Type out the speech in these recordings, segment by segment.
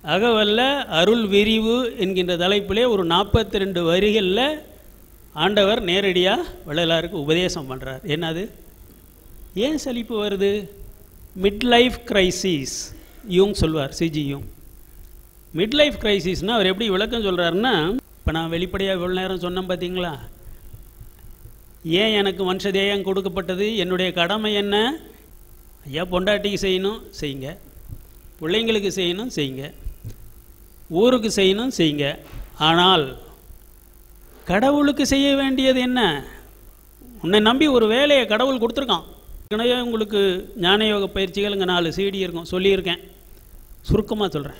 அகவல்ல அருள் விரிவு என்கின்ற தலைப்பிலே ஒரு நாற்பத்தி ரெண்டு வரிகளில் ஆண்டவர் நேரடியாக வள்ளலாருக்கு உபதேசம் பண்ணுறார் என்னது ஏன் சலிப்பு வருது மிட் லைஃப் கிரைசிஸ் யூங் சொல்வார் சிஜி யூங் மிட் லைஃப் கிரைசிஸ்னால் அவர் எப்படி விளக்கம் சொல்கிறாருன்னா இப்போ நான் வெளிப்படையாக இவ்வளோ நேரம் சொன்னேன் பார்த்தீங்களா ஏன் எனக்கு வம்சதேயம் கொடுக்கப்பட்டது என்னுடைய கடமை என்ன ஐயா பொண்டாட்டிக்கு செய்யணும் செய்யுங்க பிள்ளைங்களுக்கு செய்யணும் செய்யுங்க ஊருக்கு செய்யணும் செய்யுங்க ஆனால் கடவுளுக்கு செய்ய வேண்டியது என்ன உன்னை நம்பி ஒரு வேலையை கடவுள் கொடுத்துருக்கான் ஏற்கனவே உங்களுக்கு ஞானயோக பயிற்சிகள் இங்கே நாலு சீடி இருக்கும் சொல்லியிருக்கேன் சுருக்கமாக சொல்கிறேன்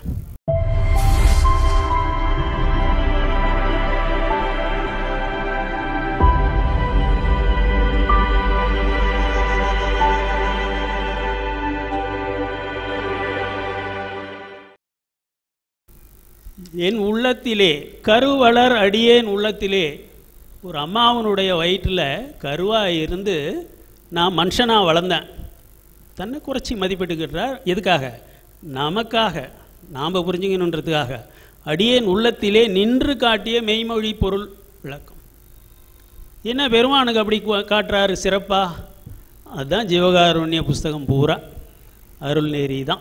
என் உள்ளத்திலே கருவளர் அடியேன் உள்ளத்திலே ஒரு அம்மாவனுடைய வயிற்றில் கருவாக இருந்து நான் மனுஷனாக வளர்ந்தேன் தன்னை குறைச்சி மதிப்பிட்டுக்கிட்டார் எதுக்காக நமக்காக நாம் புரிஞ்சுக்கணுன்றதுக்காக அடியேன் உள்ளத்திலே நின்று காட்டிய மெய்மொழி பொருள் விளக்கம் என்ன பெருமானுக்கு அப்படி கு- காட்டுறாரு சிறப்பா அதுதான் ஜீவகாருண்ய புஸ்தகம் பூரா அருள் நெறி தான்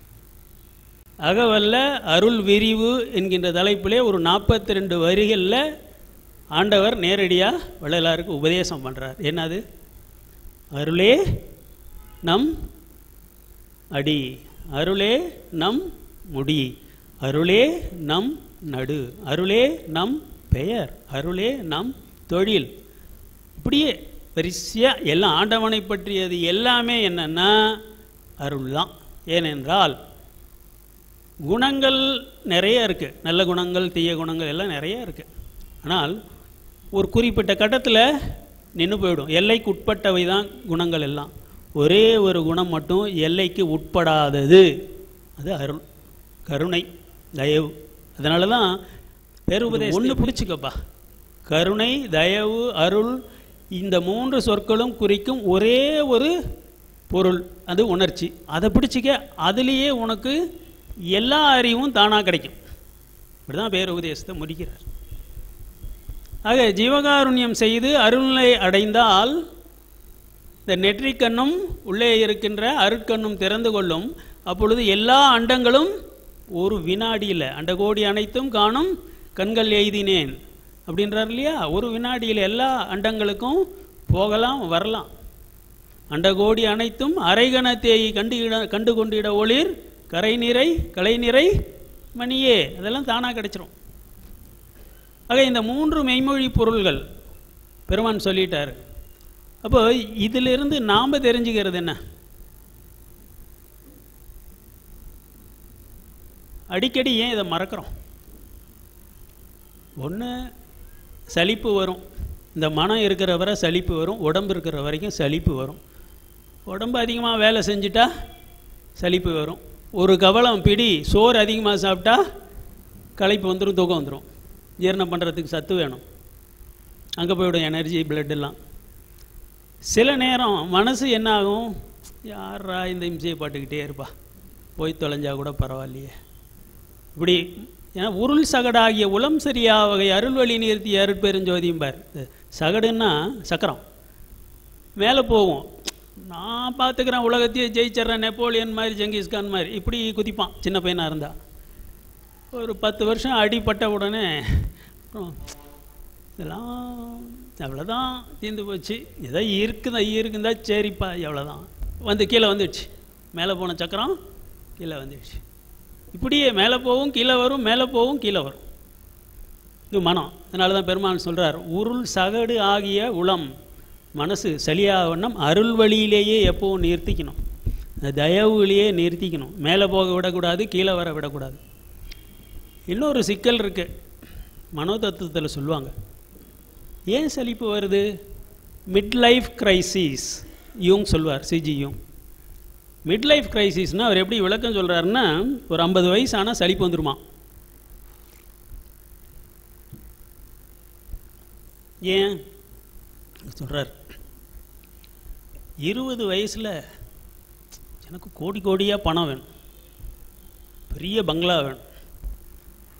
அகவல்ல அருள் விரிவு என்கின்ற தலைப்பிலே ஒரு நாற்பத்தி ரெண்டு வரிகளில் ஆண்டவர் நேரடியாக வள்ளலாருக்கு உபதேசம் பண்ணுறார் என்னது அருளே நம் அடி அருளே நம் முடி அருளே நம் நடு அருளே நம் பெயர் அருளே நம் தொழில் இப்படியே வரிசையாக எல்லாம் ஆண்டவனை பற்றியது எல்லாமே என்னன்னா அருள் தான் ஏனென்றால் குணங்கள் நிறைய இருக்குது நல்ல குணங்கள் தீய குணங்கள் எல்லாம் நிறைய இருக்குது ஆனால் ஒரு குறிப்பிட்ட கட்டத்தில் நின்று போயிடும் எல்லைக்கு உட்பட்டவை தான் குணங்கள் எல்லாம் ஒரே ஒரு குணம் மட்டும் எல்லைக்கு உட்படாதது அது அருள் கருணை தயவு அதனால தான் பெருபதேசம் ஒன்று பிடிச்சிக்கப்பா கருணை தயவு அருள் இந்த மூன்று சொற்களும் குறிக்கும் ஒரே ஒரு பொருள் அது உணர்ச்சி அதை பிடிச்சிக்க அதுலேயே உனக்கு எல்லா அறிவும் தானாக கிடைக்கும் இப்படிதான் பேருபதேசத்தை முடிக்கிறார் ஆக ஜீவகாருண்யம் செய்து அருள்நிலை அடைந்தால் இந்த நெற்றிக்கண்ணும் உள்ளே இருக்கின்ற அருட்கண்ணும் திறந்து கொள்ளும் அப்பொழுது எல்லா அண்டங்களும் ஒரு வினாடியில் அண்டகோடி அனைத்தும் காணும் கண்கள் எய்தினேன் அப்படின்றார் இல்லையா ஒரு வினாடியில் எல்லா அண்டங்களுக்கும் போகலாம் வரலாம் அண்டகோடி அனைத்தும் அரைகணத்தேயை கண்டு இட- கண்டு கொண்டிட ஒளிர் கரை நிறை கலை நிறை மணியே அதெல்லாம் தானாக கிடைச்சிரும் ஆக இந்த மூன்று மெய்மொழி பொருள்கள் பெருமான் சொல்லிட்டார் அப்போ இதிலிருந்து நாம் தெரிஞ்சுக்கிறது என்ன அடிக்கடி ஏன் இதை மறக்கிறோம் ஒன்று சலிப்பு வரும் இந்த மனம் இருக்கிற வரை சலிப்பு வரும் உடம்பு இருக்கிற வரைக்கும் சலிப்பு வரும் உடம்பு அதிகமாக வேலை செஞ்சுட்டா சலிப்பு வரும் ஒரு கவலம் பிடி சோறு அதிகமாக சாப்பிட்டா களைப்பு வந்துடும் தூக்கம் வந்துடும் ஜீரணம் பண்ணுறதுக்கு சத்து வேணும் அங்கே போய்விடும் எனர்ஜி blood எல்லாம் சில நேரம் மனசு என்ன ஆகும் யாரா இந்த இம்சையை பாட்டுக்கிட்டே இருப்பா போய் தொலைஞ்சா கூட பரவாயில்லையே இப்படி ஏன்னா உருள் சகடாகிய உளம் சரியா வகை அருள்வழி நிறுத்தி அருட்பெருஞ்சோதியும்பார் இந்த சகடுன்னா சக்கரம் மேலே போகும் நான் பார்த்துக்கிறேன் உலகத்தையே ஜெயிச்சிட்றேன் நெப்போலியன் மாதிரி ஜெங்கிஸ்கான் மாதிரி இப்படி குதிப்பான் சின்ன பையனாக இருந்தா ஒரு பத்து வருஷம் அடிபட்ட உடனே அப்புறம் இதெல்லாம் அவ்வளோதான் தீர்ந்து போச்சு ஏதோ இருக்குதா இருக்குதா சரிப்பா எவ்வளோதான் வந்து கீழே வந்துடுச்சு மேலே போன சக்கரம் கீழே வந்துடுச்சு இப்படியே மேலே போகும் கீழே வரும் மேலே போகும் கீழே வரும் இது மனம் அதனால தான் பெருமான் சொல்கிறார் உருள் சகடு ஆகிய உளம் மனசு சலியாக வண்ணம் அருள் வழியிலேயே எப்போவும் நிறுத்திக்கணும் அந்த தயவுலேயே நிறுத்திக்கணும் மேலே போக விடக்கூடாது கீழே வர விடக்கூடாது இன்னொரு சிக்கல் இருக்குது மனோதத்துவத்தில் சொல்லுவாங்க ஏன் சலிப்பு வருது மிட் லைஃப் கிரைசிஸ் யூங் சொல்வார் சிஜி யூங் மிட் லைஃப் கிரைசிஸ்னால் அவர் எப்படி விளக்கம் சொல்கிறாருன்னா ஒரு ஐம்பது வயசு ஆனால் சலிப்பு வந்துருமா ஏன் சொல்கிறார் இருபது வயசில் எனக்கு கோடி கோடியாக பணம் வேணும் பெரிய பங்களா வேணும்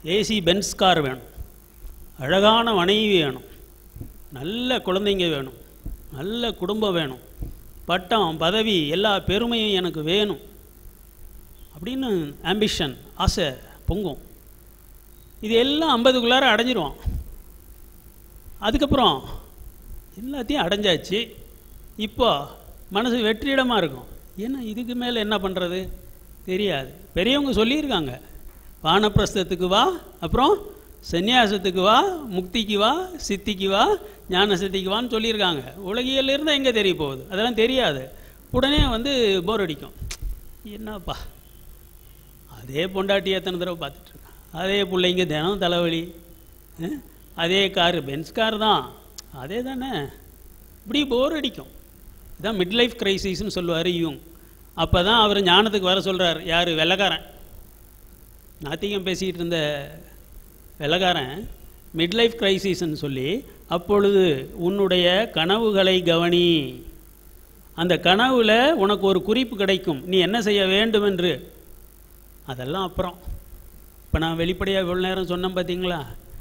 ஏசி பென்ஸ் கார் வேணும் அழகான மனைவி வேணும் நல்ல குழந்தைங்க வேணும் நல்ல குடும்பம் வேணும் பட்டம் பதவி எல்லா பெருமையும் எனக்கு வேணும் அப்படின்னு ஆம்பிஷன் ஆசை பொங்கும் இது எல்லாம் ஐம்பதுக்குள்ளார அடைஞ்சிருவான் அதுக்கப்புறம் எல்லாத்தையும் அடைஞ்சாச்சு இப்போ மனசு வெற்றிடமாக இருக்கும் ஏன்னா இதுக்கு மேலே என்ன பண்ணுறது தெரியாது பெரியவங்க சொல்லியிருக்காங்க வானப்பிரஸ்தத்துக்கு வா அப்புறம் சந்நியாசத்துக்கு வா முக்திக்கு வா சித்திக்கு வா ஞான சித்திக்கு வான்னு சொல்லியிருக்காங்க உலகியல் இருந்தால் எங்கே தெரிய போகுது அதெல்லாம் தெரியாது உடனே வந்து போர் அடிக்கும் என்னப்பா அதே பொண்டாட்டி எத்தனை தடவை பார்த்துட்ருக்கான் அதே பிள்ளைங்க தினம் தலைவலி அஹ், அதே காரு பென்ஸ் கார் தான் அதே தானே இப்படி போர் அடிக்கும் இதான் மிட் லைஃப் கிரைசிஸ்னு சொல்லுவார் யூங் அப்போ தான் அவர் ஞானத்துக்கு வர சொல்கிறார் யார் வெள்ளக்காரன் நாத்திகம் பேசிக்கிட்டு இருந்த வெள்ளக்காரன் மிட் லைஃப் கிரைசிஸ்ன்னு சொல்லி அப்பொழுது உன்னுடைய கனவுகளை கவனி அந்த கனவுல உனக்கு ஒரு குறிப்பு கிடைக்கும் நீ என்ன செய்ய வேண்டும் என்று அதெல்லாம் அப்புறம் இப்போ நான் வெளிப்படையாக இவ்வளோ நேரம் சொன்னேன் பார்த்தீங்களா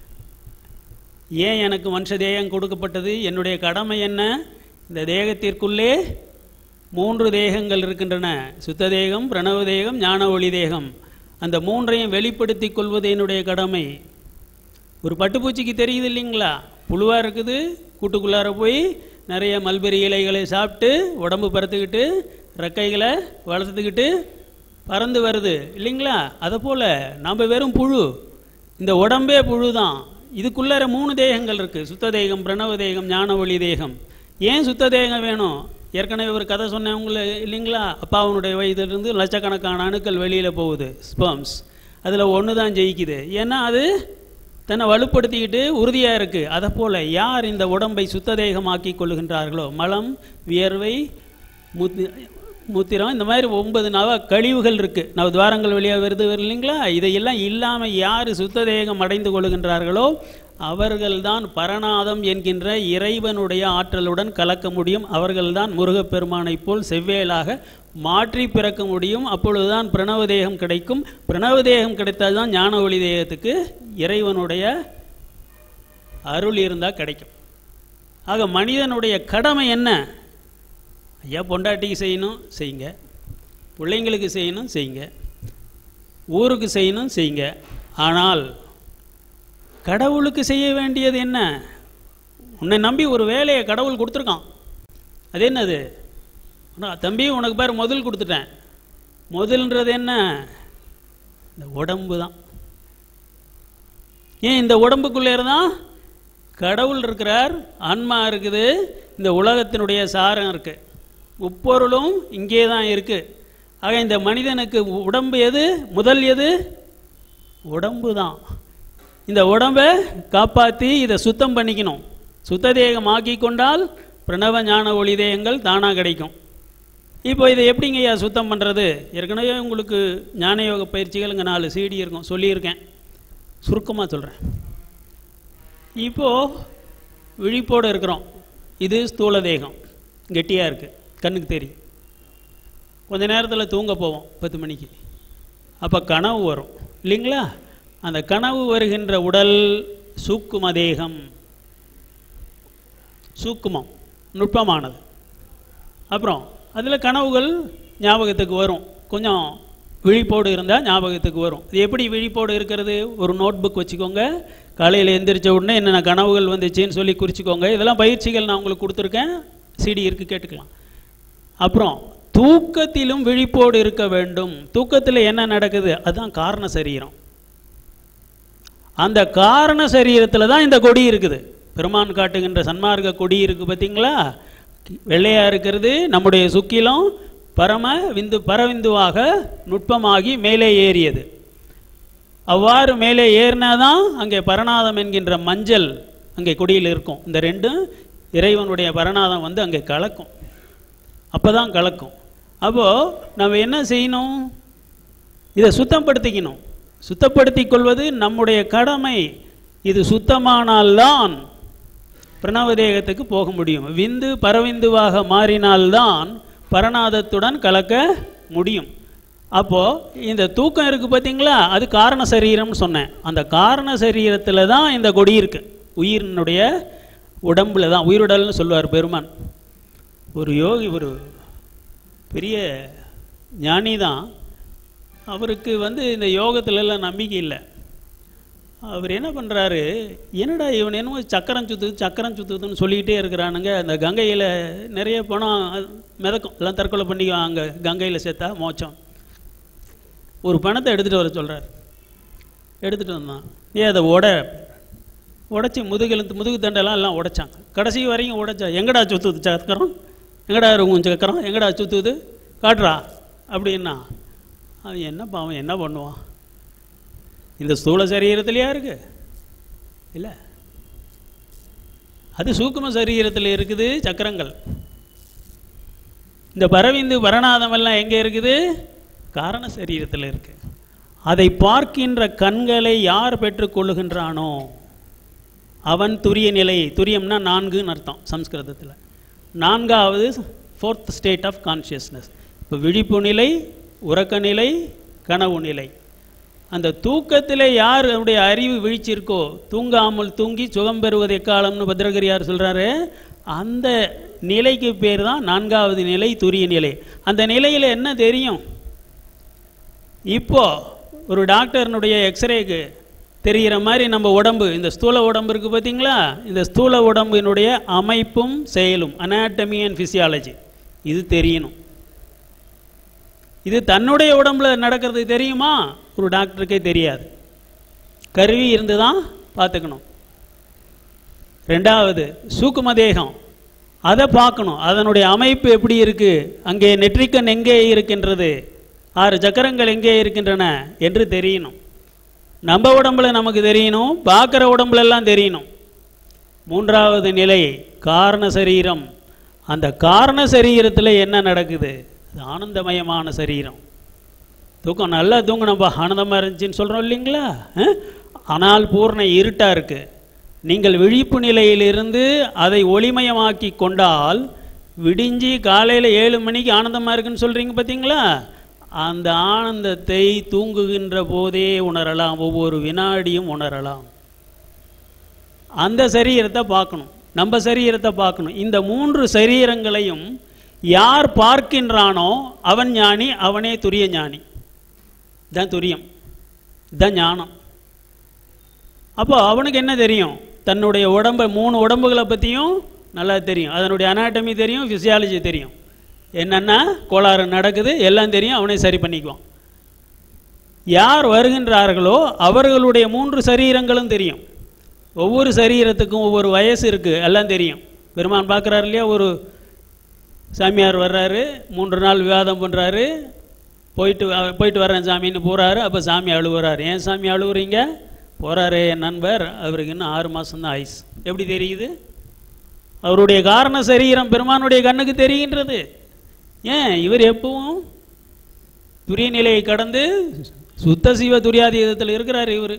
ஏன் எனக்கு மனுஷ தேகம் கொடுக்கப்பட்டது என்னுடைய கடமை என்ன இந்த தேகத்திற்குள்ளே மூன்று தேகங்கள் இருக்கின்றன சுத்த தேகம் பிரணவ தேகம் ஞான ஒளி தேகம் அந்த மூன்றையும் வெளிப்படுத்திக் கொள்வது என்னுடைய கடமை ஒரு பட்டுப்பூச்சிக்கு தெரியுது இல்லைங்களா புழுவாக இருக்குது கூட்டுக்குள்ளார போய் நிறைய மல்பெரி இலைகளை சாப்பிட்டு உடம்பு பறத்துக்கிட்டு ரெக்கைகளை வளர்த்துக்கிட்டு பறந்து வருது இல்லைங்களா அதை போல் நம்ம வெறும் புழு இந்த உடம்பே புழு தான் இதுக்குள்ளார மூணு தேகங்கள் இருக்குது சுத்த தேகம் பிரணவ தேகம் ஞான ஒளி தேகம் ஏன் சுத்த தேகம் வேணும் ஏற்கனவே ஒரு கதை சொன்னேன் உங்களுக்கு இல்லைங்களா அப்பாவனுடைய வயதிலிருந்து லட்சக்கணக்கான அணுக்கள் வெளியில் போகுது ஸ்பெர்ம்ஸ் அதில் ஒன்று தான் ஜெயிக்குது ஏன்னா அது தன்னை வலுப்படுத்திக்கிட்டு உறுதியாக இருக்குது அதை போல் யார் இந்த உடம்பை சுத்த தேகமாக்கி கொள்ளுகின்றார்களோ மலம் வியர்வை முத்தி மூத்திரம் இந்த மாதிரி ஒன்பது நவ கழிவுகள் இருக்குது நவ துவாரங்கள் வழியாக வருது வருது இல்லைங்களா இதையெல்லாம் இல்லாமல் யார் சுத்த தேகம் அடைந்து கொள்கின்றார்களோ அவர்கள்தான் பரநாதம் என்கின்ற இறைவனுடைய ஆற்றலுடன் கலக்க முடியும் அவர்கள்தான் முருகப்பெருமானைப் போல் செவ்வேலாக மாற்றி பிறக்க முடியும் அப்பொழுதுதான் பிரணவ தேகம் கிடைக்கும் பிரணவ தேகம் கிடைத்தால் தான் ஞான ஒளி தேகத்துக்கு இறைவனுடைய அருள் இருந்தால் கிடைக்கும் ஆக மனிதனுடைய கடமை என்ன ஐயா பொண்டாட்டிக்கு செய்யணும் செய்யுங்க பிள்ளைங்களுக்கு செய்யணும் செய்யுங்க ஊருக்கு செய்யணும் செய்யுங்க ஆனால் கடவுளுக்கு செய்ய வேண்டியது என்ன உன்னை நம்பி ஒரு வேலையை கடவுள் கொடுத்துருக்கான் அது என்னது அண்ணா, தம்பி உனக்கு பேர் முதல் கொடுத்துட்டேன் முதல்ன்றது என்ன இந்த உடம்பு தான் ஏன் இந்த உடம்புக்குள்ளே தான் கடவுள் இருக்கிறார் ஆன்மா இருக்குது இந்த உலகத்தினுடைய சாரம் இருக்கு முப்பொருளும் இங்கே தான் இருக்கு ஆக இந்த மனிதனுக்கு உடம்பு எது முதல் எது உடம்பு தான் இந்த உடம்பை காப்பாற்றி இதை சுத்தம் பண்ணிக்கணும் சுத்த தேகம் ஆக்கி கொண்டால் பிரணவ ஞான ஒளி தேகங்கள் தானாக கிடைக்கும் இப்போ இதை எப்படிங்க ஐயா சுத்தம் பண்ணுறது ஏற்கனவே உங்களுக்கு ஞான யோக பயிற்சிகள் இங்கே நாலு சீடி இருக்கும் சொல்லியிருக்கேன் சுருக்கமாக சொல்கிறேன் இப்போது விழிப்போடு இருக்கிறோம் இது ஸ்தூல தேகம் கெட்டியாக இருக்குது கண்ணுக்கு தெரியும் கொஞ்ச நேரத்தில் தூங்க போவோம் பத்து மணிக்கு அப்போ கனவு வரும் இல்லைங்களா அந்த கனவு வருகின்ற உடல் சூக்கும தேகம் சூக்குமம் நுட்பமானது அப்புறம் அதில் கனவுகள் ஞாபகத்துக்கு வரும் கொஞ்சம் விழிப்போடு இருந்தால் ஞாபகத்துக்கு வரும் இது எப்படி விழிப்போடு இருக்கிறது ஒரு நோட் புக் வச்சுக்கோங்க காலையில் எந்திரிச்ச உடனே என்னென்ன கனவுகள் வந்துச்சுன்னு சொல்லி குறிச்சிக்கோங்க இதெல்லாம் பயிற்சிகள் நான் உங்களுக்கு கொடுத்துருக்கேன் சிடி இருக்கு கேட்டுக்கலாம் அப்புறம் தூக்கத்திலும் விழிப்போடு இருக்க வேண்டும் தூக்கத்தில் என்ன நடக்குது அதுதான் காரண சரீரம் அந்த காரண சரீரத்தில் தான் இந்த கொடி இருக்குது பெருமான் காட்டுகின்ற சன்மார்க்க கொடி இருக்கு பார்த்தீங்களா வெள்ளையா இருக்கிறது நம்முடைய சுக்கிலம் பரம விந்து பரவிந்துவாக நுட்பமாகி மேலே ஏறியது அவ்வாறு மேலே ஏறினாதான் அங்கே பரநாதம் என்கின்ற மஞ்சள் அங்கே கொடியில் இருக்கும் இந்த ரெண்டும் இறைவனுடைய பரநாதம் வந்து அங்கே கலக்கும் அப்போ தான் கலக்கும் அப்போது நம்ம என்ன செய்யணும் இதை சுத்தப்படுத்திக்கணும் சுத்தப்படுத்திக் கொள்வது நம்முடைய கடமை இது சுத்தமானால்தான் பிரணவ தேகத்துக்கு போக முடியும் விந்து பரவிந்துவாக மாறினால்தான் பரநாதத்துடன் கலக்க முடியும் அப்போது இந்த தூக்கம் இருக்குது பார்த்தீங்களா அது காரண சரீரம்னு சொன்னேன் அந்த காரண சரீரத்தில் தான் இந்த கொடி இருக்குது உயிரினுடைய உடம்புல தான் உயிருடல்னு சொல்லுவார் பெருமான் ஒரு யோகி ஒரு பெரிய ஞானி தான் அவருக்கு வந்து இந்த யோகத்துல எல்லாம் நம்பிக்கை இல்லை அவர் என்ன பண்ணுறாரு என்னடா இவன் என்னமோ சக்கரம் சுற்றுது சக்கரம் சுற்றுதுன்னு சொல்லிக்கிட்டே இருக்கிறானுங்க அந்த கங்கையில் நிறைய பணம் மிதக்கும் எல்லாம் தற்கொலை பண்ணிக்குவான் அங்கே கங்கையில் சேர்த்தா மோச்சம் ஒரு பணத்தை எடுத்துகிட்டு வர சொல்கிறார் எடுத்துகிட்டு வந்தான் ஏன் அதை உட உடச்சி முதுகெலுத்து முதுகு தண்டெல்லாம் எல்லாம் உடைச்சாங்க கடைசி வரைக்கும் உடைச்சா எங்கடா சுற்றுது சக்கரம் எங்கடா இருக்கும் சக்கரம் எங்கடா சுற்றுது காட்டுறா அப்படின்னா அது என்ன பாவம் என்ன பண்ணுவான் இந்த ஸ்தூல சரீரத்திலையா இருக்கு இல்லை அது சூக்கும சரீரத்தில் இருக்குது சக்கரங்கள் இந்த பரவிந்து பரநாதம் எல்லாம் எங்கே இருக்குது காரண சரீரத்தில் இருக்கு அதை பார்க்கின்ற கண்களை யார் பெற்றுக்கொள்ளுகின்றானோ அவன் துரிய நிலை துரியம்னா நான்குன்னு அர்த்தம் சம்ஸ்கிருதத்தில் நான்காவது ஃபோர்த் ஸ்டேட் ஆஃப் கான்ஷியஸ்னஸ் இப்போ விழிப்பு நிலை உறக்க நிலை கனவு நிலை அந்த தூக்கத்தில் யார் அவருடைய அறிவு விழிச்சிருக்கோ தூங்காமல் தூங்கி சுகம் பெறுவது எக்காலம்னு பத்ரகிரியார் சொல்கிறாரு அந்த நிலைக்கு பேர் தான் நான்காவது நிலை துரிய நிலை அந்த நிலையில் என்ன தெரியும் இப்போ ஒரு டாக்டர்னுடைய எக்ஸ்ரேக்கு தெரிகிற மாதிரி நம்ம உடம்பு இந்த ஸ்தூல உடம்பு இருக்குது பார்த்தீங்களா இந்த ஸ்தூல உடம்பினுடைய அமைப்பும் செயலும் அனாட்டமி அண்ட் ஃபிசியாலஜி இது தெரியணும் இது தன்னுடைய உடம்புல நடக்கிறது தெரியுமா ஒரு டாக்டருக்கே தெரியாது கருவி இருந்து தான் பார்த்துக்கணும் ரெண்டாவது சூக்கும தேகம் அதை பார்க்கணும் அதனுடைய அமைப்பு எப்படி இருக்கு அங்கே நெற்றிக்கண் எங்கே இருக்கின்றது ஆறு சக்கரங்கள் எங்கே இருக்கின்றன என்று தெரியணும் நம்ம உடம்புல நமக்கு தெரியணும் பார்க்குற உடம்புல எல்லாம் தெரியணும் மூன்றாவது நிலை காரண சரீரம் அந்த காரண சரீரத்தில் என்ன நடக்குது அது ஆனந்தமயமான சரீரம் தூக்கம் நல்லா தூங்கணும்ப்பா ஆனந்தமாக இருந்துச்சுன்னு சொல்கிறோம் இல்லைங்களா அஹ்? ஆனால் பூர்ண இருட்டாக இருக்குது நீங்கள் விழிப்பு நிலையிலிருந்து அதை ஒளிமயமாக்கி கொண்டால் விடிஞ்சி காலையில் ஏழு மணிக்கு ஆனந்தமாக இருக்குன்னு சொல்கிறீங்க பார்த்தீங்களா அந்த ஆனந்தத்தை தூங்குகின்ற போதே உணரலாம் ஒவ்வொரு வினாடியும் உணரலாம் அந்த சரீரத்தை பார்க்கணும் நம்ம சரீரத்தை பார்க்கணும் இந்த மூன்று சரீரங்களையும் யார் பார்க்கின்றானோ அவன் ஞானி அவனே துரிய ஞானி தான் துரியம் தான் ஞானம் அப்போ அவனுக்கு என்ன தெரியும் தன்னுடைய உடம்பை மூணு உடம்புகளை பற்றியும் நல்லா தெரியும் அதனுடைய அனாட்டமி தெரியும் ஃபிசியாலஜி தெரியும் என்னென்னா கோளாறு நடக்குது எல்லாம் தெரியும் அவனே சரி பண்ணிக்குவான் யார் வருகின்றார்களோ அவர்களுடைய மூன்று சரீரங்களும் தெரியும் ஒவ்வொரு சரீரத்துக்கும் ஒவ்வொரு வயசு இருக்குது எல்லாம் தெரியும் பெருமான் பார்க்குறாரு இல்லையா ஒரு சாமியார் வர்றாரு மூன்று நாள் விவாதம் பண்ணுறாரு போயிட்டு வ- போயிட்டு வரேன் சாமின்னு போகிறாரு அப்போ சாமி அழுவுறாரு ஏன் சாமி அழுவுறீங்க போகிறாரு என் நண்பர் அவருக்கு இன்னும் ஆறு மாதம்தான் ஆயுஸ் எப்படி தெரியுது அவருடைய காரண சரீரம் பெருமானுடைய கண்ணுக்கு தெரிகின்றது ஏன் இவர் எப்பவும் துரிய நிலையை கடந்து சுத்த சிவ துரியாதீதத்தில் இருக்கிறார் இவர்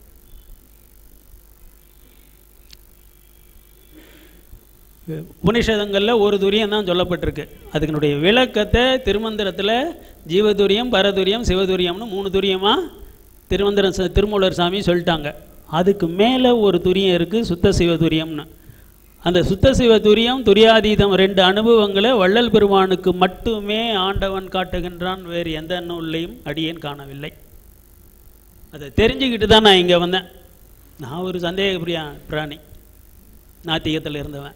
உபனிஷதங்களில் ஒரு துரியம் தான் சொல்லப்பட்டிருக்கு அதுக்கினுடைய விளக்கத்தை திருமந்திரத்தில் ஜீவதுரியம் பரதுரியம் சிவதுரியம்னு மூணு துரியமாக திருமந்திரம் ச- திருமூலர் சாமி சொல்லிட்டாங்க அதுக்கு மேலே ஒரு துரியம் இருக்குது சுத்த சிவதுரியம்னு அந்த சுத்த சிவ துரியம் துரியாதீதம் ரெண்டு அனுபவங்களை வள்ளல் பெருமானுக்கு மட்டுமே ஆண்டவன் காட்டுகின்றான் வேறு எந்த நூல்லையும் அடியேன் காணவில்லை அதை தெரிஞ்சுக்கிட்டு தான் நான் இங்கே வந்தேன் நான் ஒரு சந்தேக பிரியா பிராணி நாத்திகத்தில் இருந்தவன்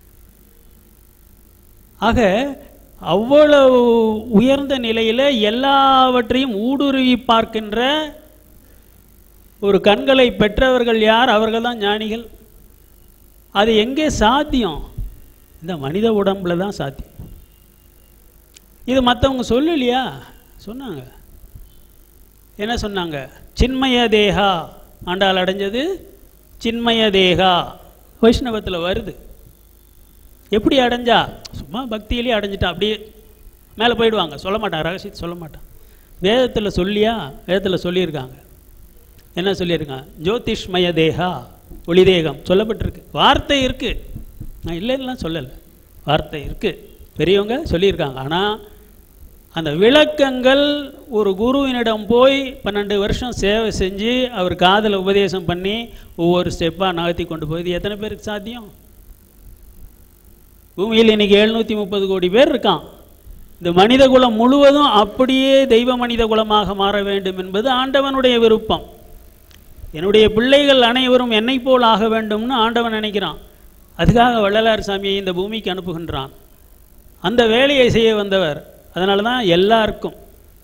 ஆக அவ்வளவு உயர்ந்த நிலையில் எல்லாவற்றையும் ஊடுருவி பார்க்கின்ற ஒரு கண்களை பெற்றவர்கள் யார் அவர்கள் தான் ஞானிகள் அது எங்கே சாத்தியம் இந்த மனித உடம்புல தான் சாத்தியம் இது மற்றவங்க சொல்லலையா சொன்னாங்க என்ன சொன்னாங்க சின்மய தேகா ஆண்டாள் அடைஞ்சது சின்மய தேகா வைஷ்ணவத்தில் வருது எப்படி அடைஞ்சா சும்மா பக்தியிலேயே அடைஞ்சிட்டா அப்படியே மேலே போயிடுவாங்க சொல்ல மாட்டான் ரகசியத்தை சொல்ல மாட்டான் வேதத்தில் சொல்லியா வேதத்தில் சொல்லியிருக்காங்க என்ன சொல்லியிருக்காங்க ஜோதிஷ்மய தேகா ஒளி தேகம் சொல்லப்பட்டிருக்கு வார்த்தை இருக்குது நான் இல்லைன்னுலாம் சொல்லலை வார்த்தை இருக்குது பெரியவங்க சொல்லியிருக்காங்க ஆனால் அந்த விளக்கங்கள் ஒரு குருவினிடம் போய் பன்னெண்டு வருஷம் சேவை செஞ்சு அவர் காதில் உபதேசம் பண்ணி ஒவ்வொரு ஸ்டெப்பாக நகர்த்தி கொண்டு போய் இது எத்தனை பேருக்கு சாத்தியம் பூமியில் இன்னைக்கு எழுநூற்றி முப்பது கோடி பேர் இருக்கான் இந்த மனித குலம் முழுவதும் அப்படியே தெய்வ மனித குலமாக மாற வேண்டும் என்பது ஆண்டவனுடைய விருப்பம் என்னுடைய பிள்ளைகள் அனைவரும் என்னை போல் ஆக வேண்டும்னு ஆண்டவன் நினைக்கிறான் அதுக்காக வள்ளலார் சாமியை இந்த பூமிக்கு அனுப்புகின்றான் அந்த வேலையை செய்ய வந்தவர் அதனால தான் எல்லாருக்கும்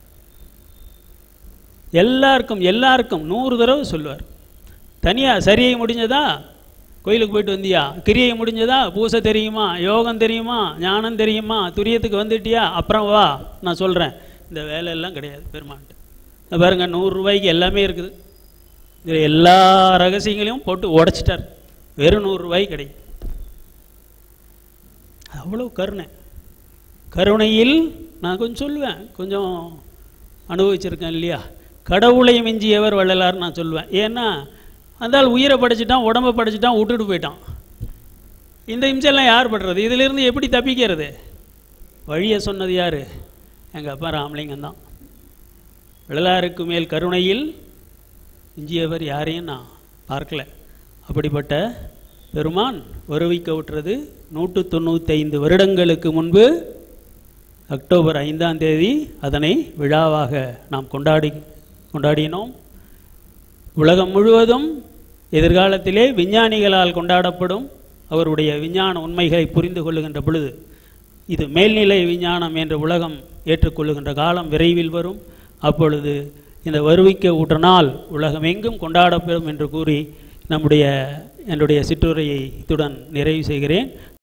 எல்லாருக்கும் எல்லாருக்கும் நூறு தடவை சொல்லுவார் தனியா சரியை முடிஞ்சதா கோயிலுக்கு போயிட்டு வந்தியா கிரியை முடிஞ்சதா பூசை தெரியுமா யோகம் தெரியுமா ஞானம் தெரியுமா துரியத்துக்கு வந்துட்டியா அப்புறம் வா நான் சொல்கிறேன் இந்த வேலையெல்லாம் கிடையாது பெருமான்ட்டு இந்த பாருங்க நூறு ரூபாய்க்கு எல்லாமே இருக்குது இதில் எல்லா ரகசியங்களையும் போட்டு உடைச்சிட்டார் வெறும் நூறு ரூபாய் கிடைக்கும் அவ்வளோ கருணை கருணையில் நான் கொஞ்சம் சொல்லுவேன் கொஞ்சம் அனுபவிச்சிருக்கேன் இல்லையா கடவுளை மிஞ்சியவர் வள்ளலார் நான் சொல்லுவேன் ஏன்னா அந்த ஆள் உயிரை படைச்சிட்டான் உடம்பை படைச்சிட்டான் விட்டுட்டு போயிட்டான் இந்த இம்செல்லாம் யார் படுறது இதிலிருந்து எப்படி தப்பிக்கிறது வழியை சொன்னது யார் எங்கள் அப்பா ராமலிங்கம் தான் வள்ளலாருக்கு மேல் கருணையில் மிஞ்சியவர் யாரையும் நான் பார்க்கல அப்படிப்பட்ட பெருமான் வருவிக்க விட்டுறது நூற்று தொண்ணூத்தைந்து வருடங்களுக்கு முன்பு அக்டோபர் ஐந்தாம் தேதி அதனை விழாவாக நாம் கொண்டாடி கொண்டாடினோம் உலகம் முழுவதும் எதிர்காலத்திலே விஞ்ஞானிகளால் கொண்டாடப்படும் அவருடைய விஞ்ஞான உண்மைகளை புரிந்து கொள்ளுகின்ற பொழுது இது மேல்நிலை விஞ்ஞானம் என்ற உலகம் ஏற்றுக்கொள்ளுகின்ற காலம் விரைவில் வரும் அப்பொழுது இந்த வருவிக்க ஊற்ற நாள் உலகம் எங்கும் கொண்டாடப்படும் என்று கூறி நம்முடைய என்னுடைய சிற்றுரையை இத்துடன் நிறைவு செய்கிறேன்